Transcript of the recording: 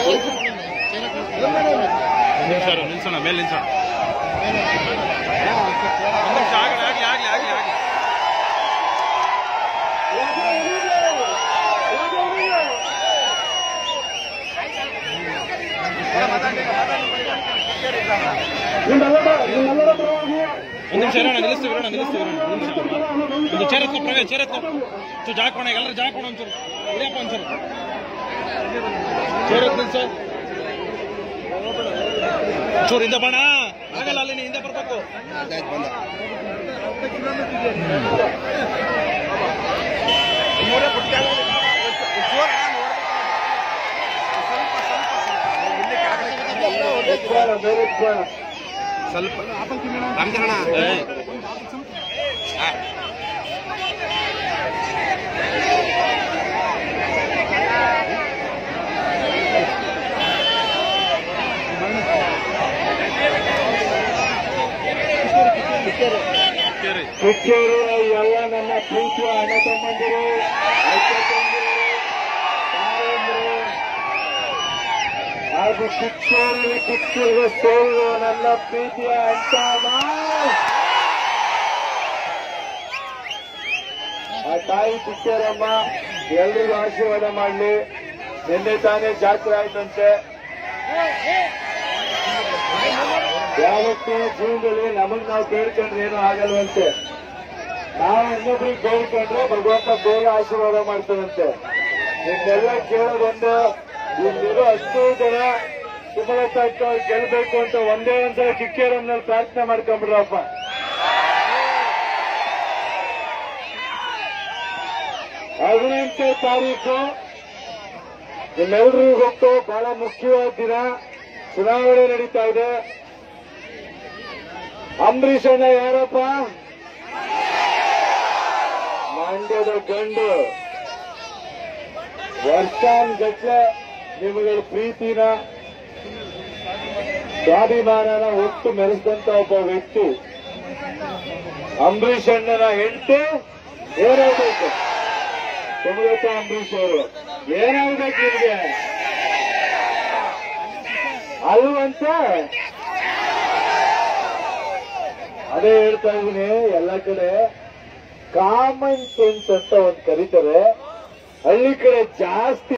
ನಿಲ್ಸೋಣ ನಿಲ್ಸೋಣ ಮೇಲೆ ನಿಲ್ಸೋಣ ಒಂದ್ ನಿಮಿಷ ಆಗಲಿ ಆಗ್ಲಿ ಆಗ್ಲಿ ಆಗ್ಲಿ ಆಗ್ಲಿ ಒಂದ್ ನಿಮಿಷ ಇರೋಣ ನಿಲ್ಲಿಸ್ತೀವಿ ಇರೋಣ ನಿಲ್ಲಿಸ್ತೀವಿ ಇರೋಣ ಒಂದ್ ನಿಮಿಷ ಒಂದು ಚೇರ್ ಎತ್ಕೊ ಪ್ರವೇ ಚೇರ್ ಎತ್ಕೊ ಚೂರು ಜಾಗ ಕೊಣ ಎಲ್ಲರೂ ಜಾಗ ಕೊಡ ಒಂಚೂರು ಇಳಿಯಪ್ಪ ಒಂಚೂರು ಚೇರ್ ಎತ್ ನಿಲ್ಸು ಚೂರು ಹಿಂದೆ ಬಣ ಆಗಲ್ಲ ಅಲ್ಲಿ ನೀ ಹಿಂದೆ ಬರ್ಬೇಕು ಸ್ವಲ್ಪ ರಾಮಚರಣ ಏಯ್. ಕೇರಿ. ಕಿಚ್ಚೂರು ಎಲ್ಲ ನನ್ನ ಪ್ರೀತಿಯ ಅಣ್ಣ ತಮ್ಮಂದಿರು ಅಕ್ಕ ತಂಗಿಯರು, ತಾಯಂದಿರು ಹಾಗೂ ಕಿಚ್ಚೂರಿಗೆ ಕಿಚ್ಚೂರಿಗೆ ಸೇರಿರುವ ನನ್ನ ಪ್ರೀತಿಯ ಅಣ್ಣ ಆ ತಾಯಿ ಕಿಚ್ಚೂರಮ್ಮ ಎಲ್ರಿಗೂ ಆಶೀರ್ವಾದ ಮಾಡಲಿ ನಿನ್ನೆ ತಾನೇ ಜಾತ್ರೆ ಆಯ್ತಂತೆ ಯಾವತ್ತೂ ಜೀವನದಲ್ಲಿ ನಮಗ್ ನಾವು ಬೇಡ್ಕೊಂಡ್ರೆ ಏನೂ ಆಗಲ್ವಂತೆ ನಾವು ಇನ್ನೊಬ್ರಿಗೆ ಬೇಡ್ಕೊಂಡ್ರೆ ಭಗವಂತ ಬೇಗ ಆಶೀರ್ವಾದ ಮಾಡ್ತಾನಂತೆ ನಿಮ್ಮೆಲ್ಲ ಕೇಳೋದೊಂದು ಇಲ್ಲಿರೋ ಅಷ್ಟು ಜನ ಸುಮಲತಾ ಅಕ್ಕ ಅವ್ರು ಗೆಲ್ಬೇಕು ಅಂತ ಒಂದೇ ಒಂದ್ಸಲ ಕಿಕ್ಕೇರಮ್ನಲ್ಲಿ ಪ್ರಾರ್ಥನೆ ಮಾಡ್ಕೊಂಡ್ಬಿಡ್ರಪ್ಪ ಹದಿನೆಂಟನೇ ತಾರೀಕು ನಿಮ್ಮೆಲ್ಲರಿಗೂ ಗೊತ್ತು ಬಹಳ ಮುಖ್ಯವಾದ ದಿನ ಚುನಾವಣೆ ನಡೀತಾ ಇದೆ ಅಂಬರೀಷ್ ಅಣ್ಣ ಯಾರಪ್ಪ ಮಂಡ್ಯದ ಗಂಡು ವರ್ಷಾನ್ಗಟ್ಲೆ ನಿಮ್ಮಗಳ ಪ್ರೀತಿನ ಸ್ವಾಭಿಮಾನನ ಒಟ್ಟು ಮೆರೆಸಿದಂತ ಒಬ್ಬ ವ್ಯಕ್ತಿ ಅಂಬರೀಷ್ ಅಣ್ಣನ ಹೆಂಡತಿ ಏನಾಗಬೇಕು ಸುಮಲತಾ ಅಂಬರೀಷ್ ಅವರು ಏನಾಗ್ಬೇಕು ನಿಮ್ಗೆ ಅಲ್ವಂತ ಅದೇ ಹೇಳ್ತಾ ಇದೀನಿ ಎಲ್ಲ ಕಡೆ ಕಾಮನ್ ಸೆನ್ಸ್ ಅಂತ ಒಂದ್ ಕರೀತಾರೆ ಹಳ್ಳಿ ಕಡೆ ಜಾಸ್ತಿ